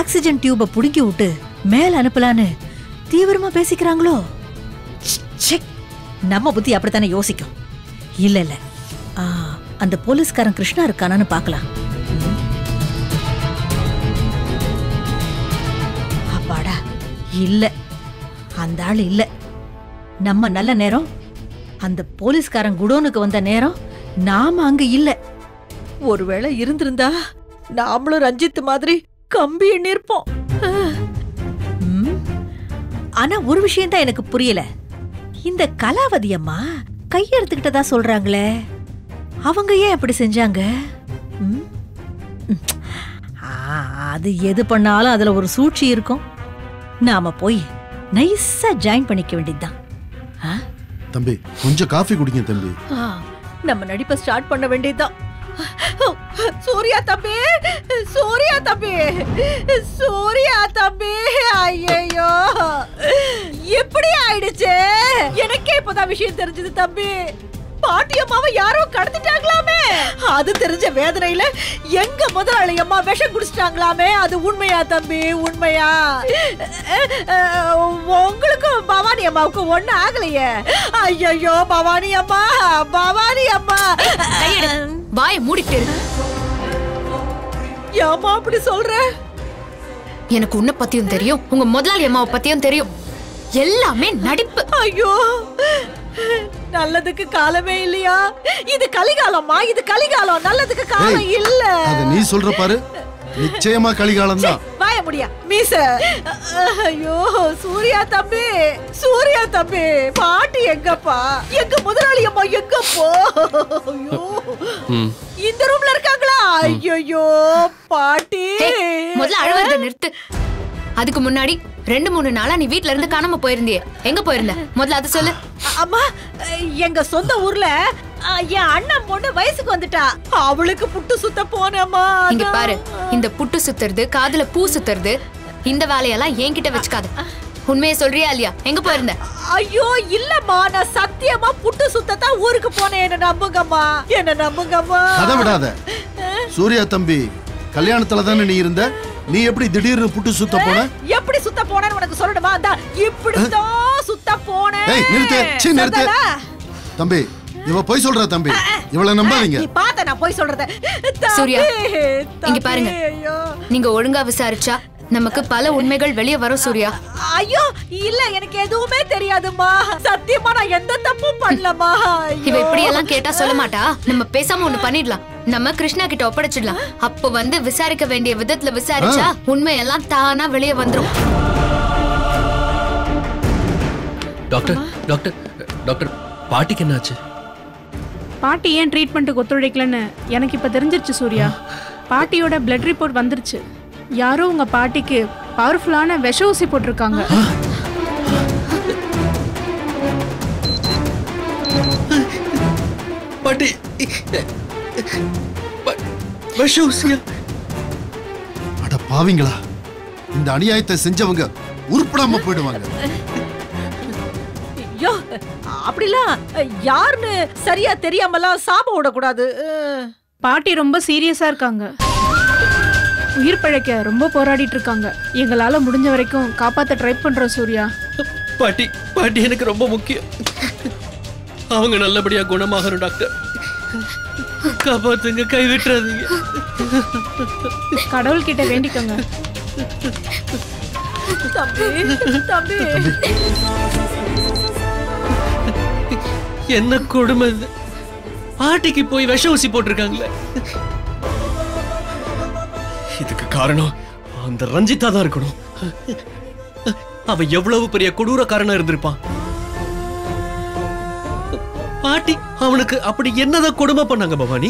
Oxygen டியூப புடுங்கி விட்டு மேல அனுப்பலான்னு தீவிரமா பேசிக்கிறாங்களோ ச்சே, ச்சே. நம்ம புத்தி அப்படித்தானே யோசிக்கும் இல்ல இல்ல ஆ, அந்த போலீஸ்காரன் கிருஷ்ணா இருக்கானான்னு பார்க்கலாம் அப்பாடா இல்ல அந்த ஆள் இல்ல நம்ம நல்ல நேரம் அந்த போலீஸ்காரன் குடோனுக்கு வந்த நேரம் நாம அங்க இல்ல ஒருவேளை இருந்திருந்தா நாமளும் ரஞ்சித் மாதிரி கம்பி எண்ணிருப்போம் ம். ஆனா ஒரு விஷயம் தான் எனக்கு புரியல இந்த கலாவதி அம்மா கையெடுத்துக்கிட்டதா சொல்றாங்களே அவங்க ஏன் அப்படி செஞ்சாங்க ம்? ம். ஆ, அது எது பண்ணாலும் அதுல ஒரு சூழ்ச்சி இருக்கும் நாம போய் நைஸா ஜாயின் பண்ணிக்க வேண்டியதுதான் ஆ? தம்பி கொஞ்சம் காஃபி குடிங்க தம்பி ஆ, நம்ம நடிப்பை ஸ்டார்ட் பண்ண வேண்டியதுதான் சூர்யா தம்பி சூர்யா தம்பி சூர்யா தம்பி ஐயோ இப்படி ஆயிடுச்சு எனக்கே இப்பதான் விஷயம் தெரிஞ்சது தம்பி பாட்டி அம்மாவை யாரோ கடத்திட்டாங்களாமே அது தெரிஞ்ச வேதனையில எங்க முதலாளி அம்மா விஷம் குடிச்சிட்டாங்களாமே அது உண்மையா தம்பி உண்மையா அஹ், உங்களுக்கும் பவானி அம்மாவுக்கும் ஒண்ணு ஆகலையே ஐயோ பவானி அம்மா பவானி அம்மா கையெடு வாயை மூடிட்டு இரு. ஏம்மா அப்படி சொல்ற எனக்கு உன்னை பத்தியும் தெரியும் உங்க முதலாளி அம்மாவை பத்தியும் தெரியும் எல்லாமே நடிப்பு ஐயோ நல்லதுக்கு காலமே இல்லையா இது கலிகாலம்மா இது கலிகாலம் நல்லதுக்கு காலம் ஏய், இல்ல அத நீ சொல்ற பாரு நிச்சயமா கலிகாலம் தான் வாய முடியா மீச ஐயோ சூர்யா தம்பி சூர்யா தம்பி பாட்டி எங்கப்பா எங்க முதலாளி அம்மா எங்க போ ஐயோ ம் இந்த ரூம்ல இருக்காங்களா ஐயோ பாட்டி ஏய், முதல்ல அழுவறத நிறுத்து அதுக்கு முன்னாடி ரெண்டு மூணு நாளா நீ வீட்ல இருந்து காணாம போயிருந்தியே எங்க போயிருந்த முதல்ல அதை சொல்லு அம்மா எங்க சொந்த ஊர்ல அ, என் அண்ணன் பொண்ணு வயசுக்கு வந்துட்டா அவளுக்கு புட்டு சுத்த போனேம்மா இங்க அதான். பாரு இந்த புட்டு சுத்துறது காதுல பூ சுத்துறது இந்த வேலையெல்லாம் என்கிட்ட வச்சுக்காத உண்மையை சொல்றியா இல்லையா எங்க போயிருந்த ஐயோ இல்லம்மா நான் சத்தியமா புட்டு சுத்தத்தான் ஊருக்கு போனேன் என்ன நம்புங்கம்மா என்ன நம்புங்கம்மா கதை விடாத சூர்யா தம்பி கல்யாணத்துல தானே நீ இருந்த நீ எப்படி திடீர்னு புட்டு சுத்த போன எப்படி சுத்த போனேன்னு உனக்கு சொல்லணுமா அந்த இப்படித்தான் சுத்த போனேன் ஏய் நிறுத்து சீ நிறுத்து சரிதானா? தம்பி இவ போய் சொல்றா தம்பி இவள நம்பாதீங்க நீ பார்த்த நான் போய் சொல்றத சூர்யா, இங்க பாருங்க. ஐயோ நீங்க ஒழுங்கா விசாரிச்சா நமக்கு பல உண்மைகள் வெளியே வரும் சூர்யா ஐயோ இல்ல எனக்கு எதுவுமே தெரியாதும்மா சத்தியமா நான் எந்த தப்பும் பண்ணலமா இவ இப்படி எல்லாம் கேட்டா சொல்ல மாட்டா நம்ம பேசாம ஒண்ணு பண்ணிடலாம் நம்ம கிருஷ்ணா கிட்ட ஒப்படைச்சிடலாம் அப்ப வந்து விசாரிக்க வேண்டிய விதத்துல விசாரிச்சா உண்மையெல்லாம் தானா வெளியே வந்துரும் டாக்டர் டாக்டர் டாக்டர் பாட்டிக்கு என்னாச்சு பாட்டி ஏன் ட்ரீட்மெண்ட்டுக்கு ஒத்துழைக்கலன்னு எனக்கு இப்போ தெரிஞ்சிருச்சு சூர்யா பாட்டியோட பிளட் ரிப்போர்ட் வந்துருச்சு யாரோ உங்க பாட்டிக்கு பவர்ஃபுல்லான விஷ ஊசி போட்டிருக்காங்க பாட்டி ப- விஷ ஊசியா அட பாவிங்களா இந்த அநியாயத்தை செஞ்சவங்க உருப்படாம போயிடுவாங்க ஐயோ அப்படிலாம் யாருன்னு சரியா தெரியாமலாம் சாபம் விடக்கூடாது அஹ். பாட்டி ரொம்ப சீரியஸா இருக்காங்க உயிர் பிழைக்க ரொம்ப போராடிட்டு இருக்காங்க எங்களால முடிஞ்ச வரைக்கும் காப்பாத்த ட்ரை பண்றோம் சூர்யா பாட்டி பாட்டி எனக்கு ரொம்ப முக்கியம் அவங்க நல்லபடியா குணமாகணும் டாக்டர் காப்பாத்துங்க கை விட்டுறாதீங்க கடவுள் கிட்ட வேண்டிக்கோங்க தம்பி தம்பி என்ன கொடுமை இது பாட்டிக்கு போய் விஷ ஊசி போட்டிருக்காங்களே இதுக்கு காரணம் அந்த ரஞ்சிதா தான் இருக்கணும் அவ எவ்வளவு பெரிய கொடூரக்காரனா இருந்திருப்பான் பாட்டி அவனுக்கு அப்படி என்னதான் கொடுமை பண்ணாங்க பவானி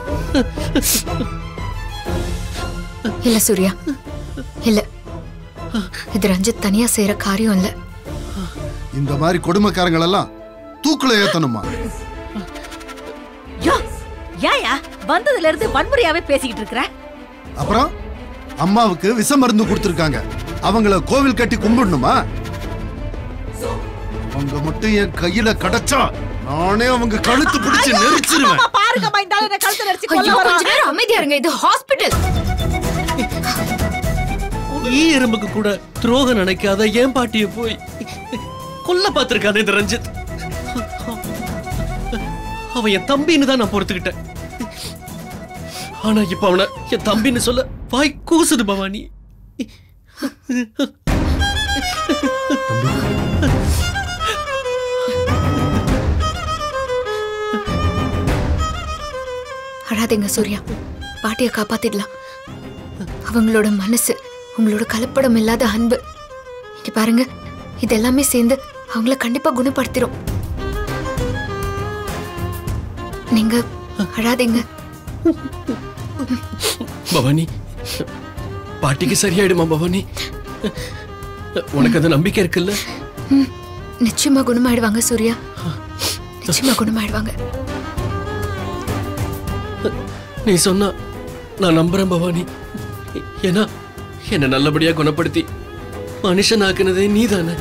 இல்ல சூர்யா இல்ல இது ரஞ்சித் தனியா செய்யற காரியம் இல்ல இந்த மாதிரி கொடுமைக்காரங்கள் எல்லாம் தூக்குல ஏத்தணுமா யோ ஏயா வந்ததுல இருந்து வன்முறையாவே பேசிக்கிட்டு இருக்கிற அப்புறம் அம்மாவுக்கு விஷ மருந்து கொடுத்துருக்காங்க அவங்கள கோவில் கட்டி கும்பிடணுமா அவங்க மட்டும் என் கையில கிடைச்சா நானே அவங்க கழுத்து பிடிச்சு நெரிச்சிருவேன் அம்மா, பாருங்கம்மா இந்த ஆளு என்ன கழுத்து நெரிச்சு கொல்ல ஐயோ வரான். கொஞ்ச நேரம் அமைதியா இருங்க இது ஹாஸ்பிடல் ஈ எறும்புக்கு கூட துரோகம் நினைக்காத ஏன் பாட்டிய போய் கொல்ல பார்த்திருக்கானே இந்த ரஞ்சித் அவன் என் தம்பின்னு தான் நான் பொறுத்துக்கிட்டேன் ஆனா இப்ப அவனை என் தம்பின்னு சொல்ல வாய் கூசுது பவானி அழாதீங்க சூர்யா பாட்டியை காப்பாத்திடலாம் அவங்களோட மனசு உங்களோட கலப்படம் இல்லாத அன்பு இங்க பாருங்க இது எல்லாமே சேர்ந்து அவங்கள கண்டிப்பா குணப்படுத்திரும் நீங்க அழாதீங்க பவானி பாட்டிக்கு சரியாயிடுமா பவானி உனக்கு அந்த நம்பிக்கை இருக்குல்ல ம், நிச்சயமா குணமாயிடுவாங்க சூர்யா நிச்சயமா குணமாயிடுவாங்க நீ சொன்னா நான் நம்புறேன் பவானி ஏன்னா என்ன நல்லபடியா குணப்படுத்தி மனுஷன் ஆக்குனதே நீதானே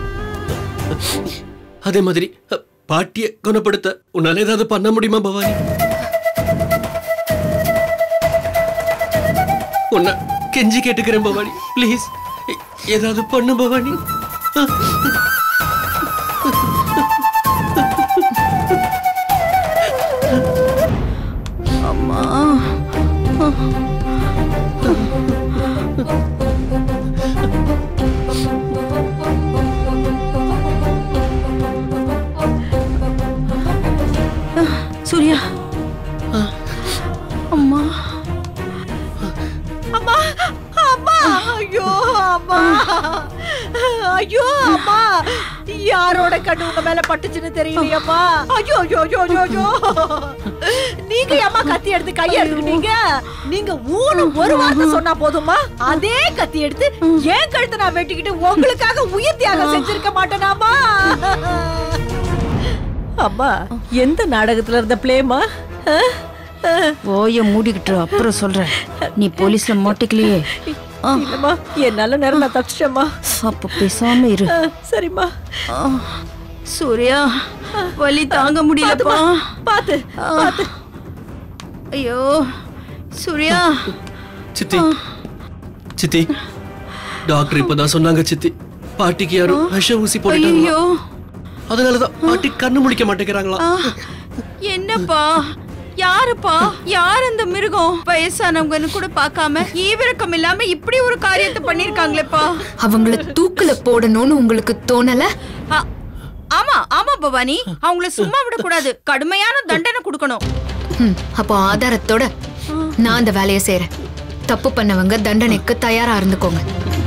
அதே மாதிரி பாட்டிய குணப்படுத்த உன்னால ஏதாவது பண்ண முடியுமா பவானி உன்னை கெஞ்சி கேட்டுக்கிறேன் பவானி ப்ளீஸ் ஏதாவது பண்ணு பவானி சூர்யா அம்மா அம்மா அம்மா ஐயோ அம்மா ஐயோ அம்மா யாரோட கண்ணு உங்க மேல பட்டுச்சுன்னு தெரியலையம்மா ஐயோ ஐயோ ஐயோ ஐயோ ஐயோ நீங்க அம்மா கத்தி எடுத்து கைய எடுத்துக்கிட்டீங்க நீங்க ஊனு ஒரு வார்த்தை சொன்னா போதுமா அதே கத்தி எடுத்து ஏன் கழுத்தை நான் வெட்டிக்கிட்டு உங்களுக்காக உயிர் தியாகம் செஞ்சிருக்க மாட்டேனாமா அம்மா எந்த நாடகத்துல இருந்த பிளேமா ஓய மூடிக்கிட்டு அப்புறம் சொல்றேன் நீ போலீஸ்ல மாட்டிக்கலையே ஆ, இல்லம்மா என் நல்ல நேரம் நான் தப்பிச்சிட்டேம்மா அப்ப பேசாம இரு ஆ, சரிம்மா ஆ, சூர்யா வலி தாங்க முடியலப்பா பாத்து பாத்து ஐயோ சூர்யா சித்தி சித்தி டாக்டர் இப்பதான் சொன்னாங்க சித்தி பாட்டிக்கு யாரும் விஷ ஊசி போட்டுட்டாங்க ஐயோ அதனாலதான் பாட்டி கண்ணு முழிக்க மாட்டேங்கிறாங்களா என்னப்பா யாருப்பா யார் அந்த மிருகம் வயசானவங்கன்னு கூட பார்க்காம ஈவிரக்கம் இல்லாம இப்படி ஒரு காரியத்தை பண்ணிருக்காங்களேப்பா அவங்கள தூக்குல போடணும்னு உங்களுக்கு தோணல ஆ- ஆமா ஆமா பவானி அவங்கள சும்மா விடக்கூடாது கடுமையான தண்டனை கொடுக்கணும் ம், அப்போ ஆதாரத்தோட நான் அந்த வேலையை செய்யறேன் தப்பு பண்ணவங்க தண்டனைக்கு தயாரா இருந்துக்கோங்க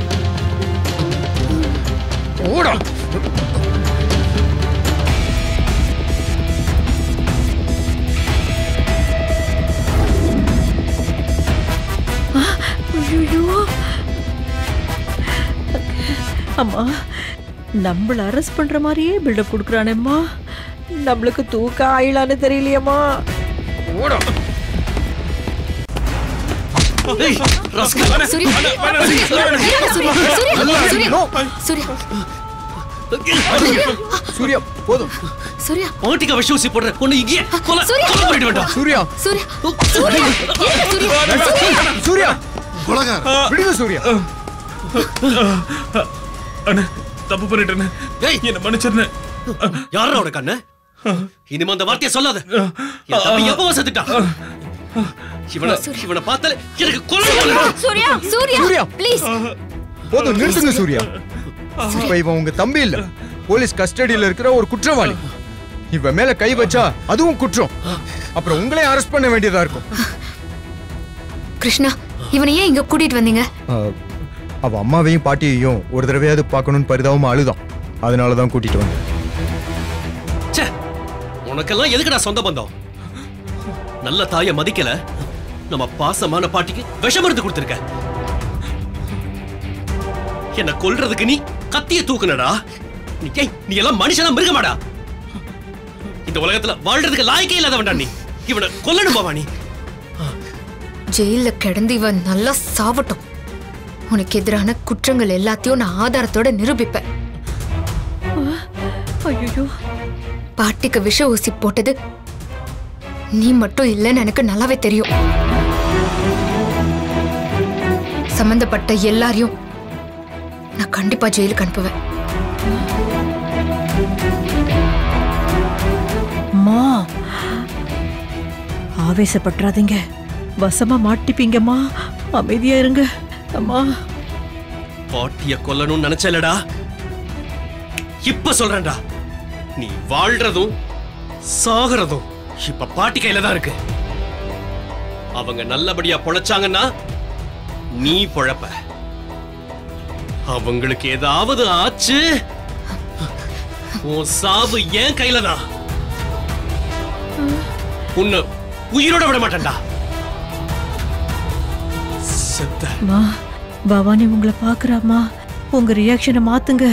ஐயோ அம்மா நம்மள அரெஸ்ட் பண்ற மாதிரியே பில்டப் கொடுக்குறானேம்மா நம்மளுக்கு தூக்க ஆயிலான்னு தெரியலையம்மா ஏய், rascal. சூர்யா சூர்யா, சூர்யா, சூர்யா, சூர்யா, சூர்யா போதும் சூர்யா பாட்டிக்கு விஷ ஊசி போடுற பொண்ணு இங்கே கொலை சூர்யா. கொலை பண்ணிட்டு வேண்டாம் சூர்யா சூர்யா சூர்யா இருங்க, சூர்யா சூர்யா சூர்யா கொலகார விடுங்க சூர்யா அண்ணே தப்பு பண்ணிட்டேன்னு ஏய். என்ன மன்னிச்சிருந்தேன் யாரா அவட கண்ணு இனிமே அந்த வார்த்தையை சொல்லாத என் தம்பி எப்போ செத்துட்டான் இவனை இவனை பார்த்தாலே எனக்கு கொலை வருது. சூர்யா சூர்யா சூர்யா. ப்ளீஸ் போதும் நிறுத்துங்க சூர்யா இப்ப இவன் உங்க தம்பி இல்ல போலீஸ் கஸ்டடியில இருக்கிற ஒரு குற்றவாளி இவன் மேல கை வச்சா அதுவும் குற்றம் அப்புறம் உங்களே அரெஸ்ட் பண்ண வேண்டியதா இருக்கும் கிருஷ்ணா இவனை ஏன் இங்க கூட்டிட்டு வந்தீங்க ஆஹ், அவ அம்மாவையும் பாட்டியையும் ஒரு தடவையாவது பார்க்கணும்னு பரிதாபமா அழுதான் அதனால தான் கூட்டிட்டு வந்தேன் ச்சே உனக்கெல்லாம் எதுக்குடா சொந்த பந்தம் நல்ல தாய மதிக்கல நம்ம பாசமான பாட்டிக்கு விஷ மருந்து கொடுத்திருக்க என்ன கொல்றதுக்கு நீ கத்திய தூக்குனடா நீ ஏய், நீ எல்லாம் மனுஷனா மிருகமாடா இந்த உலகத்துல வாழ்றதுக்கு லாய்க்கே இல்லாதவன்டா நீ இவனை கொல்லணும் பவானி ஜெயில கிடந்து இவன் நல்லா சாவட்டும் உனக்கு எதிரான குற்றங்கள் எல்லாத்தையும் நான் ஆதாரத்தோட நிரூபிப்பேன் ஐயோ பாட்டிக்கு விஷ ஊசி போட்டது நீ மட்டும் இல்லைன்னு எனக்கு நல்லாவே தெரியும் சம்பந்தப்பட்ட எல்லாரையும் நான் கண்டிப்பா ஜெயிலுக்கு அனுப்புவேன் அம்மா ஆவேசப்பட்டுறாதீங்க வசமா மாட்டிப்பீங்கம்மா அமைதியா இருங்க அம்மா பாட்டிய கொல்லணும்னு நினைச்சலடா இப்ப சொல்றேன்டா நீ வாழ்றதும் சாகுறதும் இப்ப பாட்டி கையில தான் இருக்கு அவங்க நல்லபடியா பொழைச்சாங்கன்னா நீ பொழப்ப அவங்களுக்கு ஏதாவது ஆச்சு உன் சாவு என் கையில தான் உன்னை உயிரோட விட மாட்டேன்டா செத்த அம்மா பவானி உங்களை பாக்குறாம்மா உங்க ரியாக்ஷனை மாத்துங்க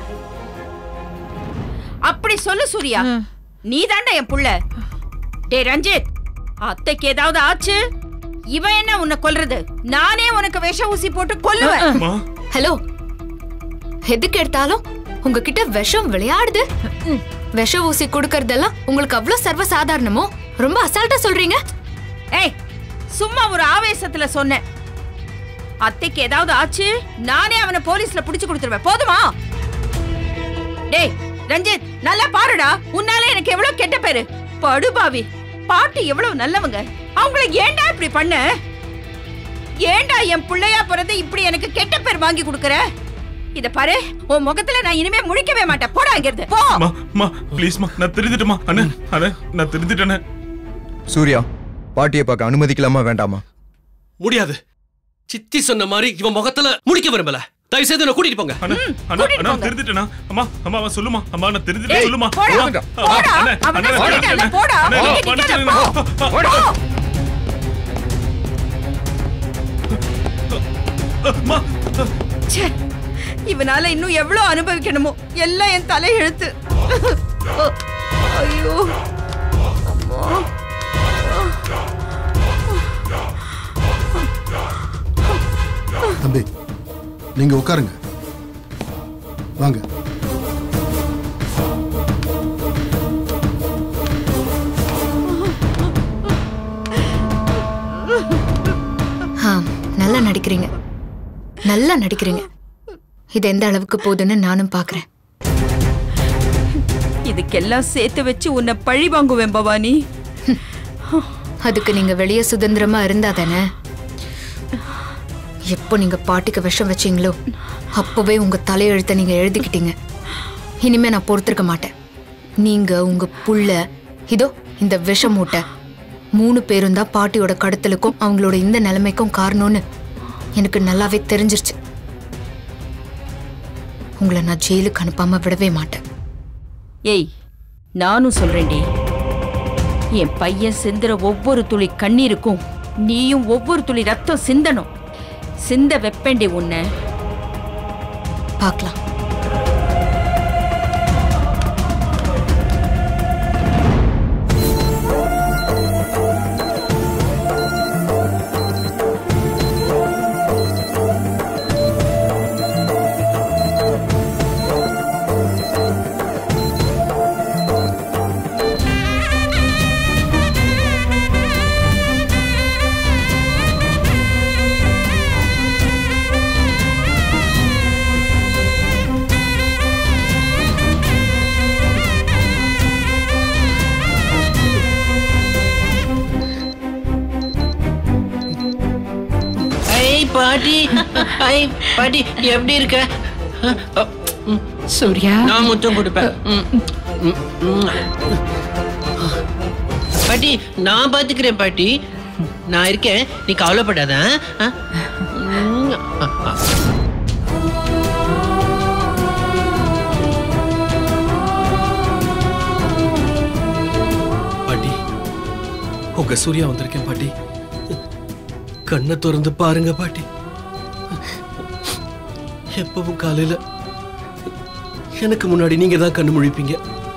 அப்படி சொல்லு சூர்யா நீ தாண்டா என் புள்ள டே ரஞ்சித் அத்தைக்கு ஏதாவது ஆச்சு இவன் என்ன உன்னை கொல்றது நானே உனக்கு விஷ ஊசி போட்டு கொல்லுவேன் அம்மா ஹலோ எதுக்கு எடுத்தாலும் உங்ககிட்ட விஷம் விளையாடுது விஷ ஊசி கொடுக்கறதெல்லாம் உங்களுக்கு அவ்வளவு சர்வ சாதாரணமோ ரொம்ப அசால்ட்டா சொல்றீங்க ஏய் சும்மா ஒரு ஆவேசத்துல சொன்னேன் அத்தைக்கு ஏதாவது ஆச்சு நானே அவனை போலீஸ்ல புடிச்சு கொடுத்துருவேன் போதுமா டேய் ரஞ்சித் நல்லா பாருடா உன்னால எனக்கு எவ்வளவு கெட்ட பேரு படுபாவி பாட்டி எவ்வளவு நல்லவங்க அவங்கள ஏன்டா இப்படி பண்ண ஏன்டா என் பிள்ளையா பிறந்து இப்படி எனக்கு கெட்ட பேர் வாங்கி கொடுக்கற இத பாரு உன் முகத்துல நான் இனிமே முழிக்கவே மாட்டேன் போடா இங்கிருந்து போ அம்மா அம்மா ப்ளீஸ்மா நான் திருந்துட்டேம்மா அண்ணே அண்ணே நான் திருந்துட்டேனே சூர்யா பாட்டியை பார்க்க அனுமதிக்கலாமா வேண்டாமா முடியாது சித்தி சொன்ன மாதிரி இவன் முகத்துல முடிக்க விரும்பல தயவு செய்து என்ன கூட்டிட்டு போங்க அண்ணா அண்ணா அண்ணா திருந்துட்டேனா அம்மா அம்மா அம்மா சொல்லுமா அம்மா நான் திருந்துட்டேன் ஏய், சொல்லுமா போடா, அண்ணா, போடா. அண்ணே, அவன் அண்ணே, தான் சொல்லிட்டான்ல, அண்ணே, போடா. அண்ணே, இங்க மன்னிச்சிடுங்க. அம்மா ச்சே, இவனால இன்னும் எவ்வளவு அனுபவிக்கணுமோ எல்லாம் என் தலையெழுத்து ஐயோ அம்மா. தம்பி நீங்க உட்காருங்க வாங்க ஆ, நல்லா நடிக்கிறீங்க நல்லா நடிக்கிறீங்க இது எந்த அளவுக்கு போகுதுன்னு நானும் பார்க்கறேன் இதுக்கெல்லாம் சேர்த்து வச்சு உன்னை பழி வாங்குவேன் பவானி அதுக்கு நீங்க வெளியே சுதந்திரமா இருந்தா தானே எப்போ நீங்க பாட்டிக்கு விஷம் வச்சீங்களோ அப்பவே உங்க தலையெழுத்தை நீங்க எழுதிக்கிட்டீங்க இனிமே நான் பொறுத்திருக்க மாட்டேன் நீங்க உங்க புள்ள இதோ இந்த விஷ மூட்டை மூணு பேரும் தான் பாட்டியோட கடத்தலுக்கும் அவங்களோட இந்த நிலைமைக்கும் காரணம்னு எனக்கு நல்லாவே தெரிஞ்சிருச்சு உங்களை நான் ஜெயிலுக்கு அனுப்பாம விடவே மாட்டேன் ஏய் நானும் சொல்றேன்டி என் பையன் சிந்துற ஒவ்வொரு துளி கண்ணீருக்கும் நீயும் ஒவ்வொரு துளி ரத்தம் சிந்தணும் சிந்த வெப்பேண்டி உன்னை பார்க்கலாம் ஐ பாட்டி ஐ பாட்டி எப்படி இருக்க சூர்யா நான் முத்தம் கொடுப்பேன் ம், ம், ம். பாட்டி நான் பாத்துக்கிறேன் பாட்டி நான் இருக்கேன் நீ கவலைப்படாத ஆ? ம், ஆ, ஆ. பாட்டி உங்க சூர்யா வந்திருக்கேன் பாட்டி கண்ணை திறந்து பாருங்க பாட்டி எப்பவும் காலையில எனக்கு முன்னாடி நீங்க தான் கண்ணு முழிப்பீங்க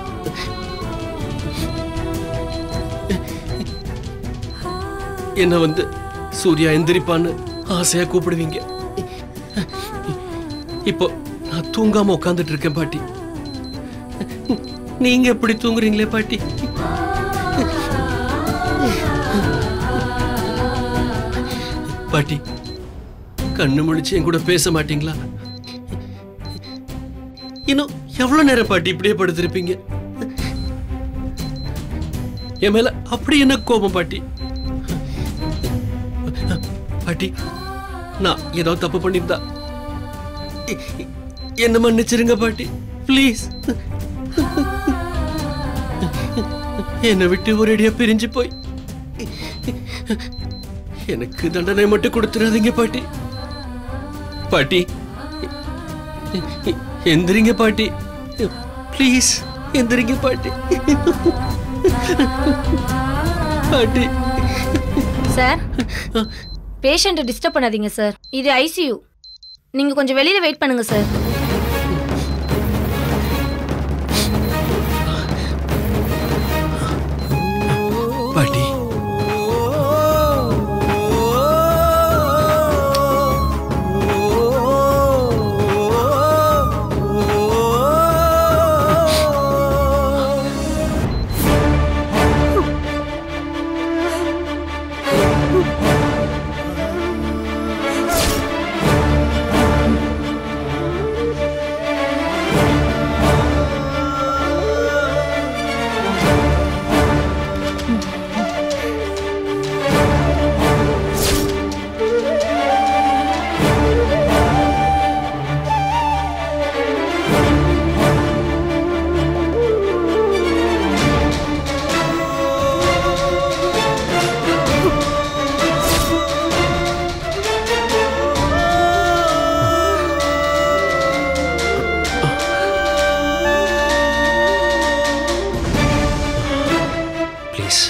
என்ன வந்து சூர்யா எந்திரிப்பான்னு ஆசையா கூப்பிடுவீங்க இப்போ நான் தூங்காம உட்கார்ந்துட்டு இருக்கேன் பாட்டி நீங்க எப்படி தூங்குறீங்களே பாட்டி பாட்டி கண்ணு முழிச்சு என் கூட பேச மாட்டீங்களா இன்னும் எவ்வளவு நேரம் பாட்டி இப்படியே படுத்திருப்பீங்க என் மேல அப்படி என்ன கோபம் பாட்டி பாட்டி நான் ஏதோ தப்பு பண்ணியிருந்தா எ- எ- என்ன மன்னிச்சிருங்க பாட்டி ப்ளீஸ் என்னை விட்டு ஒரேடியா பிரிஞ்சு போய் எனக்கு தண்டனை மட்டும் கொடுத்துடாதீங்க பாட்டி பாட்டி எந்திரிங்க பாட்டி ப்ளீஸ் எந்திரிங்க பாட்டி பாட்டி சார் பேஷண்ட்டை டிஸ்டர்ப் பண்ணாதீங்க சார் இது ஐசியூ நீங்கள் கொஞ்சம் வெளியில் வெயிட் பண்ணுங்க சார் பாட்டி ப்ளீஸ்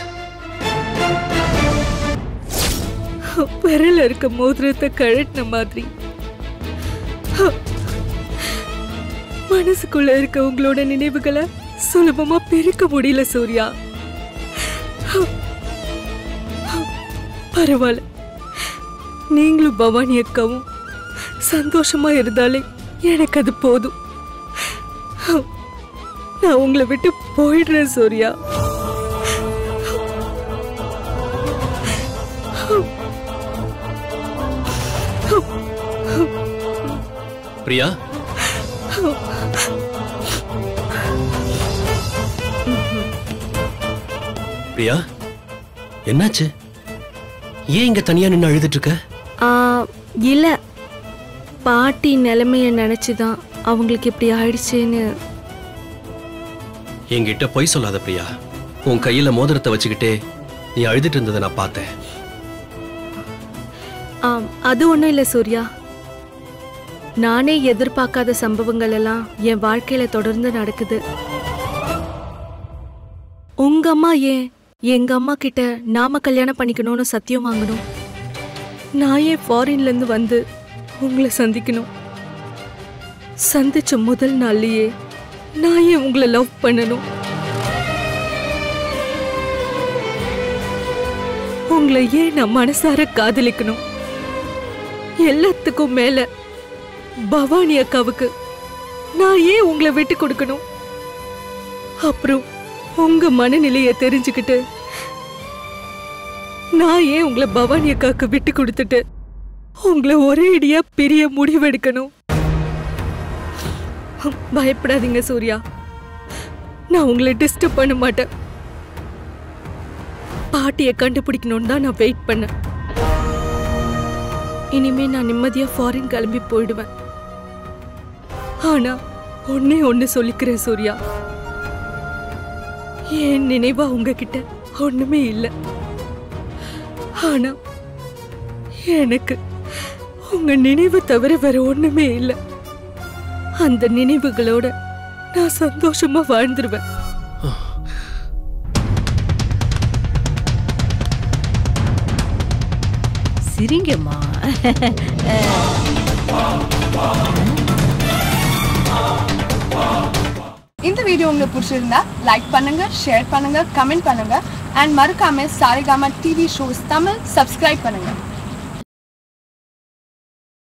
விரல இருக்க மோதிரத்தை கழட்டின மாதிரி மனசுக்குள்ள இருக்க உங்களோட நினைவுகளை சுலபமா பிரிக்க முடியல சூர்யா பரவாயில்ல நீங்களும் பவானி அக்காவும் சந்தோஷமா இருந்தாலே எனக்கு அது போதும் நான் உங்களை விட்டு போயிடுறேன் சூர்யா பிரியா பிரியா என்னாச்சு ஏன் இங்க தனியா நின்னு அழுதுட்டு இருக்க ஆ, இல்ல பாட்டி நிலைமைய நினைச்சுதான் அவங்களுக்கு இப்படி ஆயிடுச்சேன்னு என்கிட்ட பொய் சொல்லாத பிரியா உன் கையில மோதிரத்தை வச்சுக்கிட்டே நீ அழுதுட்டு இருந்ததை நான் பார்த்தேன் ஆம், அது ஒண்ணும் இல்ல சூர்யா நானே எதிர்பார்க்காத சம்பவங்கள் எல்லாம் என் வாழ்க்கையில தொடர்ந்து நடக்குது உங்க அம்மா ஏன் எங்க அம்மா கிட்ட நாம கல்யாணம் பண்ணிக்கணும்னு சத்தியம் வாங்கணும் நான் ஏன் ஃபாரின்ல இருந்து வந்து உங்களை சந்திக்கணும் சந்திச்ச முதல் நாள்லயே நான் ஏன் உங்களை லவ் பண்ணணும் உங்களை ஏன் நான் மனசார காதலிக்கணும் எல்லாத்துக்கும் மேல பவானி அக்காவுக்கு நான் ஏன் உங்களை விட்டு கொடுக்கணும் அப்புறம் உங்க மனநிலையை தெரிஞ்சுக்கிட்டு நான் ஏன் உங்களை பவானி அக்காவுக்கு விட்டு கொடுத்துட்டு உங்களை ஒரே அடியா பெரிய முடிவெடுக்கணும் பயப்படாதீங்க சூர்யா நான் உங்களை டிஸ்டர்ப் பண்ண மாட்டேன் பாட்டியை கண்டுபிடிக்கணும்னு தான் நான் வெயிட் பண்ணேன் இனிமே நான் நிம்மதியா ஃபாரின் கிளம்பி போயிடுவேன் ஆனா ஒன்னே ஒன்னு சொல்லிக்கிறேன் சூர்யா என் நினைவா உங்ககிட்ட ஒண்ணுமே இல்ல ஆனா எனக்கு உங்க நினைவு தவிர வேற ஒண்ணுமே இல்ல அந்த நினைவுகளோட நான் சந்தோஷமா வாழ்ந்துருவேன் சிரிங்கம்மா இந்த வீடியோ உங்களுக்கு பிடிச்சிருந்தா லைக் பண்ணுங்க ஷேர் பண்ணுங்க கமெண்ட் பண்ணுங்க அண்ட் மறக்காம Saregama TV shows Tamil subscribe பண்ணுங்க